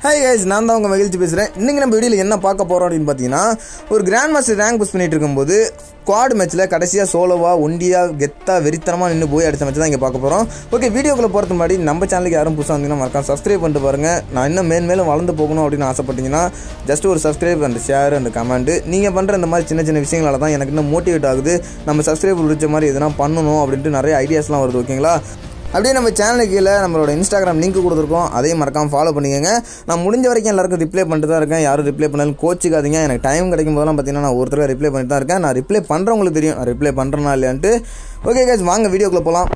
Hi guys நான் தான் உங்கள் மகிழ்ச்சி பேசுகிறேன் இன்றைக்கி நம்ம வீடியோவில் என்ன பார்க்க போகிறோம் அப்படின்னு பார்த்தீங்கன்னா ஒரு கிராண்ட் மாஸ்டர் ரேங்க் புஷ் பண்ணிட்டு இருக்கும்போது குவாட் மேட்ச்சில் கடைசியாக சோலோவாக ஒண்டியாக கெத்தாக வெறித்தனமாக நின்று போய் அடித்த மேட்ச் தான் இங்கே பார்க்க போகிறோம் ஓகே வீடியோக்குள்ளே போகிறதுக்கு முன்னாடி நம்ம சேனலுக்கு யாரும் புதுசாக வந்தீங்கன்னா மறக்காம சப்ஸ்கிரைப் பண்ணிட்டு பாருங்கள் நான் இன்னும் மேல் மேலும் வளர்ந்து போகணும் அப்படின்னு ஆசைப்பட்டீங்கன்னா ஜஸ்ட் ஒரு subscribe and share and comment நீங்கள் பண்ணுற இந்த மாதிரி சின்ன சின்ன விஷயங்களால தான் எனக்கு இன்னும் மோட்டிவேட் ஆகுது நம்ம சப்ஸ்கிரைப் பிடிச்ச மாதிரி எதனா பண்ணணும் அப்படின்ட்டு நிறைய ஐடியாஸ்லாம் வருது ஓகேங்களா அப்படியே நம்ம சேனலுக்கு கீழே நம்மளோட இன்ஸ்டாகிராம் லிங்க் கொடுத்துருக்கோம் அதையும் மறக்காம ஃபாலோ பண்ணிக்கோங்க நான் முடிஞ்ச வரைக்கும் எல்லாருக்கும் ரிப்ளை பண்ணிட்டு தான் இருக்கேன் யாரும் ரிப்ளை பண்ணாலும் கோச்சிக்காதீங்க எனக்கு டைம் கிடைக்கும் போதெல்லாம் பார்த்தீங்கன்னா நான் ஒருத்தர் ரிப்ளை பண்ணிட்டு தான் இருக்கேன் நான் ரிப்ளை பண்ணுறவங்களுக்கு தெரியும் நான் ரிப்ளை பண்ணுறேனா இல்லையான்ட்டு ஓகே கேஸ் வாங்க வீடியோக்குள்ளே போகலாம்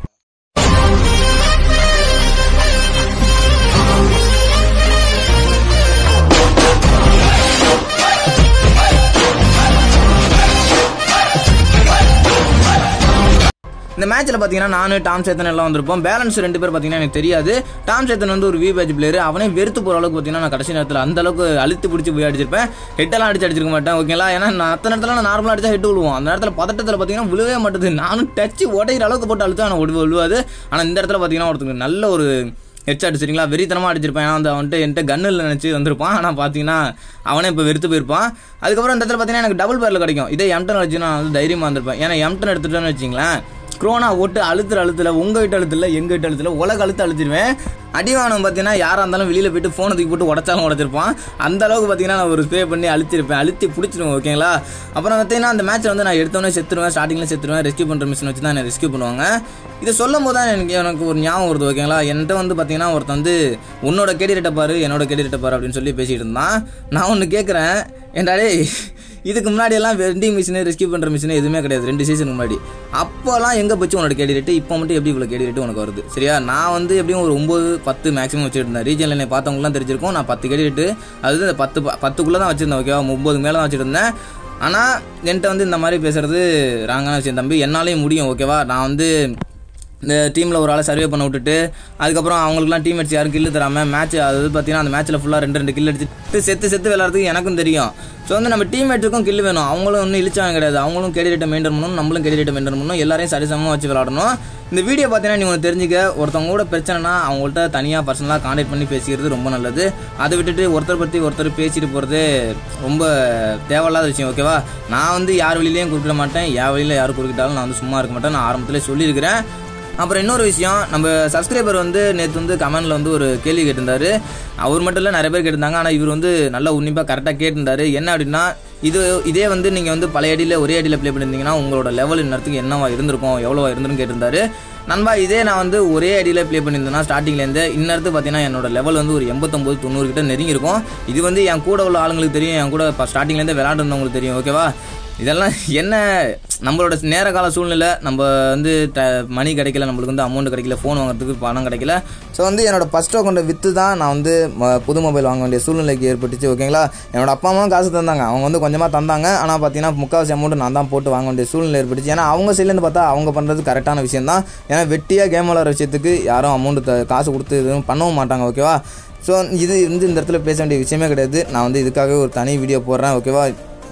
இந்த மேட்ச்சில் பார்த்தீங்கன்னா நான் டாம் சேத்தன் எல்லாம் வந்திருப்போம் பேலன்ஸ் ரெண்டு பேர் பார்த்தீங்கன்னா எனக்கு தெரியாது டாம் சேத்தன் வந்து ஒரு வி பேட்ச் பிளேயர் அவனே வெறுத்து போகிற அளவுக்கு பார்த்தீங்கன்னா நான் கடைசி நேரத்தில் அந்த அளவுக்கு அழுத்து பிடிச்சி போய் அடிச்சிருப்பேன் ஹெட்டெல்லாம் அடிச்சு அடிச்சிருக்க மாட்டேன் ஓகேங்களா ஏன்னா நான் அத்தனை நேரத்தில் நான் நார்மலாக அடிச்சா ஹெட் விழுவோம் அந்த நேரத்தில் பதட்டத்தில் பார்த்தீங்கன்னா விழுவே மாட்டேது நானும் டச்சு உடையிற அளவுக்கு போட்டு அழுத்தா நான் விழு விழுவாது ஆனால் இந்த இடத்துல பார்த்தீங்கன்னா ஒருத்தருக்கு நல்ல ஒரு ஹெட்ஷாட் சரிங்களா வெறித்தனமாக அடிச்சிருப்பேன் ஏன்னா வந்து அவன்ட்டு என்கிட்ட கன்னில் நினச்சி வந்திருப்பான் ஆனால் பார்த்தீங்கன்னா அவனே இப்போ வெறுத்து போயிருப்பான் அதுக்கப்புறம் இந்த இடத்துல பார்த்தீங்கன்னா எனக்கு டபுள் பேரில் கிடைக்கும் இதே எம்டன் வச்சு நான் வந்து தைரியமாக இருந்திருப்பேன் ஏன்னா எம்டன் எடுத்துட்டேன்னு வச்சிங்களேன் க்ரோனா ஓட்டு அழுத்துற அழுத்துல உங்க வீட்டு அழுத்துல எங்க வீட்டு அழுத்துல உலக அழுத்து அழுத்திடுவேன் அடிவானம் பார்த்தீங்கன்னா யாராக இருந்தாலும் வெளியில் போயிட்டு ஃபோனை தூக்கி போட்டு உடச்சாலும் உடச்சிருப்பான் அந்த அளவுக்கு பார்த்தீங்கன்னா நான் ஒரு ஸ்ப்ரே பண்ணி அழுத்திருப்பேன் அழுத்தி பிடிச்சிருவேன் ஓகேங்களா அப்புறம் பார்த்தீங்கன்னா அந்த மேட்ச்சை வந்து நான் எடுத்தோன்னே செத்துருவேன் ஸ்டார்டிங்கில் செத்துருவேன் ரெஸ்க்யூ பண்ணுற மிஷின் வச்சு தான் என்னை ரெஸ்க்யூ பண்ணுவாங்க இதை சொல்லும் போது தான் எனக்கு எனக்கு ஒரு ஞாபகம் வருது ஓகேங்களா என்கிட்ட வந்து பார்த்தீங்கன்னா ஒருத்தன் வந்து உன்னோட கேடிரேட்டை பாரு என்னோட கேடிரேட்டை பாரு அப்படின்னு சொல்லி பேசிகிட்டு இருந்தான் நான் ஒன்று கேட்குறேன் ஏன்டாடே இதுக்கு முன்னாடி எல்லாம் வெண்டிங் மிஷினு ரெஸ்க்யூ பண்ணுற மிஷினு எதுவுமே கிடையாது ரெண்டு சீசனுக்கு முன்னாடி அப்போல்லாம் எங்கே போச்சு உன்னோட கேடிரேட்டு இப்போ மட்டும் எப்படி இவ்வளோ கேடிரேட்டு உனக்கு வருது சரியா நான் வந்து எப்படியும் ஒரு ஒம்பது பத்து மேக்ஸிமம் வச்சுருந்தேன் ரீஜனில் என்னை பார்த்தவங்களாம் தெரிஞ்சிருக்கும் நான் பத்து கேடிரேட்டு அது இந்த பத்து பத்துக்குள்ளே தான் வச்சுருந்தேன் ஓகேவா ஒம்பது மேலே தான் வச்சுருந்தேன் ஆனால் என்கிட்ட வந்து இந்த மாதிரி பேசுறது ராங்கான விஷயம் தம்பி என்னாலையும் முடியும் ஓகேவா நான் வந்து இந்த டீமில் ஒரு ஆளை சர்வே பண்ண விட்டுட்டு அதுக்கப்புறம் அவங்களுக்குலாம் டீம் அடிச்சு யாரும் கில்லு தராமல் மேட்ச் அதாவது பார்த்தீங்கன்னா அந்த மேட்ச்சில் ஃபுல்லாக ரெண்டு ரெண்டு கில் அடிச்சுட்டு செத்து செத்து விளாட்றதுக்கு எனக்கும் தெரியும் ஸோ வந்து நம்ம டீம்மேட்டுக்கும் கில்லு வேணும் அவங்களும் ஒன்றும் இழிச்சாங்க கிடையாது அவங்களும் கேடிரேட்டை மெயின்டைன் பண்ணணும் நம்மளும் கேடிரேட்டை மெயின்டைன் பண்ணணும் எல்லாரையும் சரிசமமாக வச்சு விளாடணும் இந்த வீடியோ பார்த்தீங்கன்னா நீங்கள் தெரிஞ்சுக்க ஒருத்தவங்க கூட பிரச்சனைனா அவங்கள்ட்ட தனியாக பர்சனலாக காண்டாக்ட் பண்ணி பேசிக்கிறது ரொம்ப நல்லது அதை விட்டுட்டு ஒருத்தர் பற்றி ஒருத்தர் பேசிட்டு போகிறது ரொம்ப தேவையில்லாத விஷயம் ஓகேவா நான் வந்து யார் வழியிலையும் குறுக்கிட மாட்டேன் என் வழியில் யார் குறுக்கிட்டாலும் நான் வந்து சும்மா இருக்க மாட்டேன் நான் ஆரம்பத்திலே சொல்லியிருக்கிறேன் அப்புறம் இன்னொரு விஷயம் நம்ம சப்ஸ்கிரைபர் வந்து நேற்று வந்து கமெண்டில் வந்து ஒரு கேள்வி கேட்டிருந்தாரு அவர் மட்டும் இல்லை நிறைய பேர் கேட்டிருந்தாங்க ஆனால் இவர் வந்து நல்லா உன்னிப்பாக கரெக்டாக கேட்டிருந்தாரு என்ன அப்படின்னா இது இதே வந்து நீங்கள் வந்து பழைய அடியில் ஒரே அடியில் ப்ளே பண்ணியிருந்தீங்கன்னா உங்களோட லெவல் இன்னத்துக்கு என்னவா இருந்திருக்கும் எவ்வளோவா இருந்திருக்கும் கேட்டிருந்தாரு நண்பா இதே நான் வந்து ஒரே அடியில் ப்ளே பண்ணியிருந்தேன்னா ஸ்டார்டிங்லேருந்து இன்னத்து பார்த்தீங்கன்னா என்னோட லெவல் வந்து ஒரு எண்பத்தொம்பது தொண்ணூறு கிட்ட நெருங்கியிருக்கும் இது வந்து என் கூட உள்ள ஆளுங்களுக்கு தெரியும் என் கூட இப்போ ஸ்டார்டிங்லேருந்து விளாண்டுருந்தவங்களுக்கு தெரியும் ஓகேவா இதெல்லாம் என்ன நம்மளோட நேர கால சூழ்நிலை நம்ம வந்து ட மணி கிடைக்கல நம்மளுக்கு வந்து அமௌண்ட் கிடைக்கல ஃபோன் வாங்குறதுக்கு பணம் கிடைக்கல ஸோ வந்து என்னோட ஃபஸ்ட் அக்கௌண்ட்டை விற்று தான் நான் வந்து ம- புது மொபைல் வாங்க வேண்டிய சூழ்நிலைக்கு ஏற்பட்டுச்சு ஓகேங்களா என்னோட அப்பா அம்மாவும் காசு தந்தாங்க அவங்க வந்து கொஞ்சமாக தந்தாங்க ஆனால் பார்த்தீங்கன்னா முக்கால்வாசி அமௌண்ட் நான் தான் போட்டு வாங்க வேண்டிய சூழ்நிலை ஏற்பட்டுச்சு ஏன்னா அவங்க சைட்லேருந்து பார்த்தா அவங்க பண்ணுறது கரெக்டான விஷயம் தான் ஏன்னா வெட்டியாக கேம் விளாட்ற விஷயத்துக்கு யாரும் அமௌண்ட் காசு கொடுத்து எதுவும் பண்ணவும் மாட்டாங்க ஓகேவா ஸோ இது வந்து இந்த இடத்துல பேச வேண்டிய விஷயமே கிடையாது நான் வந்து இதுக்காகவே ஒரு தனி வீடியோ போடுறேன் ஓகேவா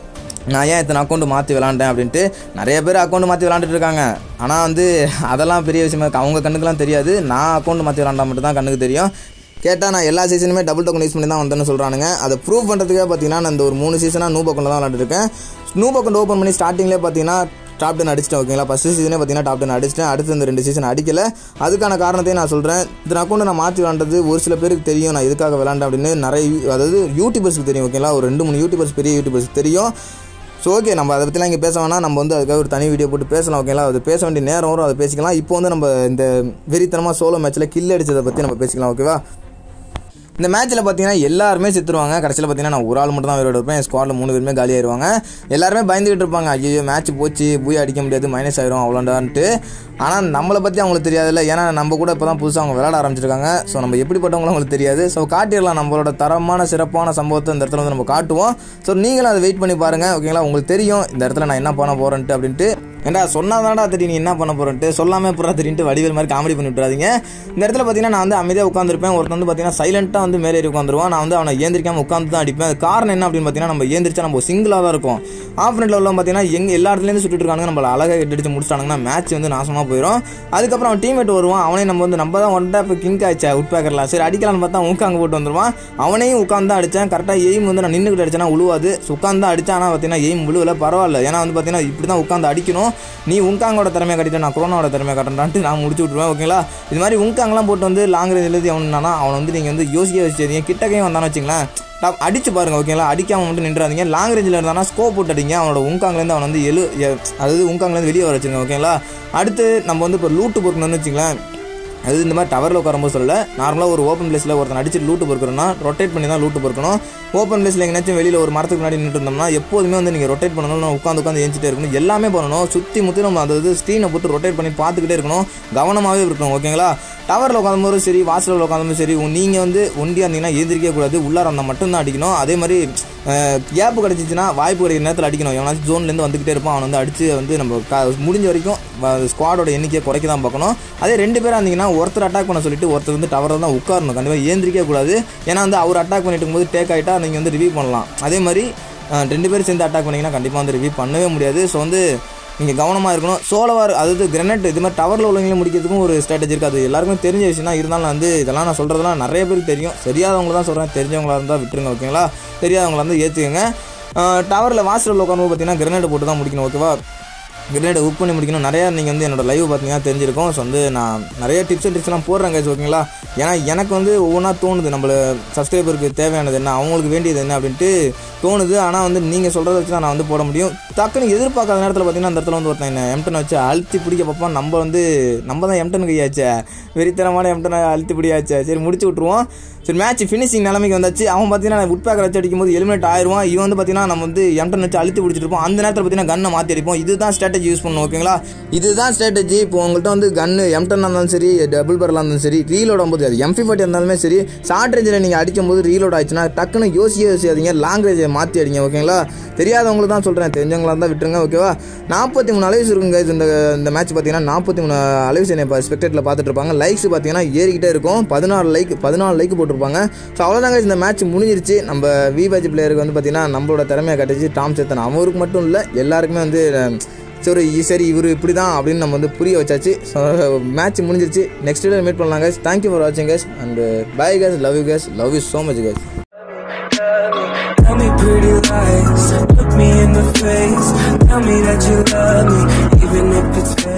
நான் ஏன் இத்தனை அக்கௌண்ட் மாற்றி விளாண்டேன் அப்படின்ட்டு நிறைய பேர் அக்கௌண்ட் மாற்றி விளாண்டுட்டு இருக்காங்க ஆனால் வந்து அதெல்லாம் பெரிய விஷயமா இருக்கு அவங்க கண்ணுக்குலாம் தெரியாது நான் அக்கௌண்ட் மாற்றி விளாண்டா மட்டும் தான் கண்ணுக்கு தெரியும் கேட்டால் நான் எல்லா சீசனுமே டபுள் டோக்கன் யூஸ் பண்ணி தான் வந்தேன்னு சொல்கிறானுங்க அதை ப்ரூவ் பண்ணுறதுக்காக பார்த்தீங்கன்னா நான் இந்த ஒரு மூணு சீசனாக நூ அக்கௌண்ட் தான் விளாண்டுருக்கேன் நூ அக்கௌண்ட் ஓப்பன் பண்ணி ஸ்டார்டிங்லேயே பார்த்தீங்கன்னா டாப் டென் அடிச்சிட்டேன் ஓகேங்களா ஃபஸ்ட்டு சீசனே பார்த்தீங்கன்னா டாப் டென் அடிச்சிட்டேன் அடுத்து இந்த ரெண்டு சீசன் அடிக்கல அதுக்கான காரணத்தையும் நான் சொல்கிறேன் இந்த அக்கௌண்ட்டை நான் மாற்றி விளாண்டது ஒரு சில பேருக்கு தெரியும் நான் இதுக்காக விளாண்டேன் அப்படின்னு நிறைய யூ- அதாவது யூடியூபர்ஸ்க்கு தெரியும் ஓகேங்களா ஒரு ரெண்டு மூணு யூடியூபர்ஸ் பெரிய யூடியூபர்ஸ்க்கு தெரியும் ஸோ ஓகே நம்ம அதை பற்றிலாம் இங்கே பேச வேணாம் நம்ம வந்து அதுக்காக ஒரு தனி வீடியோ போட்டு பேசலாம் ஓகேங்களா அது பேச வேண்டிய நேரம் வரும் அதை பேசிக்கலாம் இப்போ வந்து நம்ம இந்த வெறித்தனமாக சோலோ மேட்ச்சில் கில் அடிச்சதை பற்றி நம்ம பேசிக்கலாம் ஓகேவா இந்த மேட்ச்சில் பார்த்தீங்கன்னா எல்லாருமே செத்துருவாங்க கடைசியில் பார்த்தீங்கன்னா நான் ஒரு ஆள் மட்டும் தான் விளையாட இருப்பேன் என் ஸ்குவாடில் மூணு பேருமே காலி ஆயிடுவாங்க எல்லாருமே பயந்துகிட்டு இருப்பாங்க ஐயோ மேட்ச் போச்சு போய் அடிக்க முடியாது மைனஸ் ஆயிரும் அவ்வளோண்டான்ட்டு ஆனால் நம்மளை பற்றி அவங்களுக்கு தெரியாதுல்ல ஏன்னா நம்ம கூட இப்போ தான் புதுசாக அவங்க விளையாட ஆரம்பிச்சிருக்காங்க ஸோ நம்ம எப்படிப்பட்டவங்களும் அவங்களுக்கு தெரியாது ஸோ காட்டிடலாம் நம்மளோட தரமான சிறப்பான சம்பவத்தை இந்த இடத்துல வந்து நம்ம காட்டுவோம் ஸோ நீங்களும் அதை வெயிட் பண்ணி பாருங்கள் ஓகேங்களா உங்களுக்கு தெரியும் இந்த இடத்துல நான் என்ன பண்ண போகிறேன்ட்டு அப்படின்ட்டு ஏன்டா சொன்னாதான்டா தெரியும் நீ என்ன பண்ண போறேன்ட்டு சொல்லாம புறா தெரியுன்ட்டு வடிவேல் மாதிரி காமெடி பண்ணி விட்டுறாதீங்க இந்த இடத்துல பார்த்தீங்கன்னா நான் வந்து அமைதியாக உட்காந்துருப்பேன் ஒருத்தன் வந்து பார்த்தீங்கன்னா சைலண்டாக வந்து மேலே ஏறி உட்காந்துருவான் நான் வந்து அவனை ஏந்திரிக்காம உட்காந்து தான் அடிப்பேன் அது காரணம் என்ன அப்படின்னு பார்த்தீங்கன்னா நம்ம ஏந்திரிச்சா நம்ம சிங்கிளாக தான் இருக்கும் ஆஃப் நெட்டில் உள்ள பார்த்தீங்கன்னா எங்க எல்லா இடத்துலேருந்து சுட்டுட்டு இருக்காங்க நம்மள அழகாக எட்டு முடிச்சிட்டாங்கன்னா மேட்ச் வந்து நாசமாக போயிடும் அதுக்கப்புறம் அவன் டீம்மேட் வருவான் அவனே நம்ம வந்து நம்ம தான் ஒன் டேப் கிங் ஆச்சா உட் பேக்கர்லாம் சரி அடிக்கலாம்னு பார்த்தா உட்காங்க போட்டு வந்துருவான் அவனையும் உட்காந்து தான் அடித்தேன் கரெக்டாக எய்ம் வந்து நான் நின்றுக்கிட்டு அடிச்சேன்னா உழுவாது உட்காந்து தான் அடித்தேன் ஆனால் பார்த்தீங்கன்னா எய்ம் விழுவல பரவாயில்ல ஏன்னா வந்து பார்த்தீங்கன்னா இப்படி தான் உட்காந்து அடிக்கணும் நீ உங்காங்கோட திறமையை காட்டிட்டு நான் குரோனாவோட திறமையை காட்டுறான்ட்டு நான் முடிச்சு விட்ருவேன் ஓகேங்களா இது மாதிரி உங்காங்கெல்லாம் போட்டு வந்து லாங் ரேஞ்ச் எழுதி அவனா அவனை வந்து நீங்கள் வந்து யோசிக்க வச்சுருந்தீங்க கிட்டக்கையும் வந்தானு வச்சுங்களேன் டாப் அடிச்சு பாருங்க ஓகேங்களா அடிக்காம மட்டும் நின்றாதீங்க லாங் ரேஞ்சில் இருந்தானா ஸ்கோப் போட்டு அடிங்க அவனோட உங்காங்லேருந்து அவன் வந்து எழு எ- அதாவது உங்காங்லேருந்து வெளியே வர வச்சுருங்க ஓகேங்களா அடுத்து நம்ம வந்து இப்போ லூட்டு பொறுக்கணும்னு வச்சுங்களேன் அது இந்த மாதிரி டவரில் உட்காரும்போது சொல்லல நார்மலாக ஒரு ஓப்பன் பிளேஸில் ஒருத்தன் அடிச்சு லூட்டு பொறுக்கணும்னா ரொட்டேட் பண்ணி தான் லூட்டு பொறுக்கணும் ஓப்பன் பிளேஸில் எங்கேயாச்சும் வெளியில் ஒரு மரத்துக்கு முன்னாடி நின்று இருந்தோம்னா எப்போதுமே வந்து நீங்கள் ரொட்டேட் பண்ணணும் நான் உட்காந்து உட்காந்து ஏஞ்சிட்டே இருக்கணும் எல்லாமே பண்ணணும் சுற்றி முற்றி நம்ம அதாவது ஸ்க்ரீனை போட்டு ரொட்டேட் பண்ணி பார்த்துக்கிட்டே இருக்கணும் கவனமாகவே இருக்கணும் ஓகேங்களா டவரில் உட்காந்தும்போது சரி வாசலில் உட்காந்தும்போது சரி நீங்கள் வந்து ஒண்டியாக இருந்தீங்கன்னா ஏந்திரிக்கவே கூடாது உள்ளார இருந்தால் மட்டும்தான் அடிக்கணும் அதே மாதிரி கேப்பு கிடச்சிச்சின்னா வாய்ப்பு கிடைக்கிற நேரத்தில் அடிக்கணும் எவனாச்சும் ஜோன்லேருந்து வந்துக்கிட்டே இருப்பான் அவனை வந்து அடித்து வந்து நம்ம க முடிஞ்ச வரைக்கும் ஸ்குவாடோட எண்ணிக்கையை குறைக்க தான் பார்க்கணும் அதே ரெண்டு பேரும் இருந்தீங்கன்னா ஒருத்தர் அட்டாக் பண்ண சொல்லிட்டு ஒருத்தர் வந்து டவரில் தான் உட்காரணும் கண்டிப்பாக ஏந்திரிக்கவே கூடாது ஏன்னா வந்து அவர் அட்டாக் பண்ணிட்டு இருக்கும்போது டேக் ஆகிட்டா நீங்கள் வந்து ரிவ்யூ பண்ணலாம் அதே மாதிரி அஹ், ரெண்டு பேரும் சேர்ந்து அட்டாக் பண்ணிங்கன்னா கண்டிப்பாக வந்து ரிவ்யூ பண்ணவே முடியாது ஸோ வந்து நீங்கள் கவனமாக இருக்கணும் சோலவார் அதாவது கிரனட் இது மாதிரி டவரில் உள்ளவங்களை முடிக்கிறதுக்கும் ஒரு ஸ்ட்ராட்டஜி இருக்குது அது எல்லாருக்கும் தெரிஞ்ச விஷயம் தான் இருந்தாலும் நான் வந்து இதெல்லாம் நான் சொல்கிறதெல்லாம் நிறைய பேருக்கு தெரியும் தெரியாதவங்க தான் சொல்கிறேன் தெரிஞ்சவங்களா இருந்தால் விட்டுருங்க ஓகேங்களா தெரியாதவங்களா இருந்தால் ஏற்றுக்கங்க டவரில் வாசலில் உட்காந்து பார்த்தீங்கன்னா கிரனேட் போட்டு தான் முடிக்கணும் ஓகேவா கிரேடை புக் பண்ணி முடிக்கணும் நிறையா நீங்கள் வந்து என்னோட லைவ் பார்த்தீங்கன்னா தெரிஞ்சிருக்கும் ஸோ வந்து நான் நிறைய டிப்ஸ் அண்ட் ட்ரிக்ஸ்லாம் போடுறேன் guys ஓகேங்களா ஏன்னா எனக்கு வந்து ஒவ்வொன்றா தோணுது நம்மள சப்ஸ்கிரைபருக்கு தேவையானது என்ன அவங்களுக்கு வேண்டியது என்ன அப்படின்ட்டு தோணுது ஆனால் வந்து நீங்கள் சொல்கிறத வச்சு தான் நான் வந்து போட முடியும் டக்குன்னு எதிர்பார்க்காத நேரத்தில் பார்த்தீங்கன்னா அந்த இடத்துல வந்து ஒருத்தன் என்ன எம்டன் வச்சு அழுத்தி பிடிக்க பார்ப்போம் நம்ம வந்து நம்ம தான் எம்டன் கையாச்சே வெறித்தனமான எம்டனை அழுத்தி பிடியாச்சே சரி முடிச்சு விட்ருவோம் சரி மேட்ச் ஃபினிஷிங் நிலைமைக்கு வந்தாச்சு அவன் பார்த்தீங்கன்னா உட் பேக்கர் வச்சு அடிக்கும்போது எலிமினேட் ஆயிடுவான் இவன் வந்து பார்த்தீங்கன்னா நம்ம வந்து எம்டன் வச்சு அழுத்தி பிடிச்சிட்டு இருப்போம் அந்த நேரத்தில் பார்த்தீங்கன்னா கன்னை மாற்றி அடிப்போம் இதுதான் ஸ்ட்ராட்டஜி யூஸ் பண்ணணும் ஓகேங்களா இதுதான் ஸ்ட்ராட்டஜி இப்போ உங்கள்கிட்ட வந்து கன்னு எம்டன் இருந்தாலும் சரி டபுள் பரலாக இருந்தாலும் சரி ரீலோட் ஆகும்போது அது எம்பி ஃபார்ட்டி இருந்தாலுமே சரி ஷார்ட் ரேஞ்சில் நீங்கள் அடிக்கும்போது ரீலோட் ஆச்சுன்னா டக்குன்னு யோசிக்க யோசிக்காதீங்க லாங் ரேஞ்சை மாற்றி அடிங்க ஓகேங்களா தெரியாதவங்களுக்கு தான் சொல்கிறேன் தெரிஞ்சவங்களா இருந்தால் விட்டுருங்க ஓகேவா நாற்பத்தி மூணு அலைவ்ஸ் இருக்குங்க guys. இந்த இந்த மேட்ச் பார்த்தீங்கன்னா நாற்பத்தி மூணு அலைவ்ஸ் என்னை இப்போ ஸ்பெக்டேட்டில் பார்த்துட்டு இருப்பாங்க லைக்ஸ் பார்த்தீங்கன்னா ஏறிக்கிட்டே இருக்கும் பதினாறு லைக் பதினாலு லைக் போட்டிருப்பாங்க ஸோ அவ்வளோதாங்க இந்த மேட்ச் முடிஞ்சிருச்சு நம்ம வி பேஜ் பிளேயருக்கு வந்து பார்த்தீங்கன்னா நம்மளோட திறமையை கட்டிச்சு டாம் சேத்தன் அவருக்கு மட்டும் இல்லை எல்லாருக்குமே வந்து அஹ், சரி இ- சரி இவர் இப்படி தான் அப்படின்னு நம்ம வந்து புரிய வச்சாச்சு ஸோ மேட்ச் முடிஞ்சிருச்சு நெக்ஸ்ட் வீடியோ மீட் பண்ணலாம் guys தேங்க்யூ ஃபார் வாட்சிங் guys and bye guys love you guys love you so much guys Tell me pretty lies, look me in the face. Tell me that you love me, even if it's fake.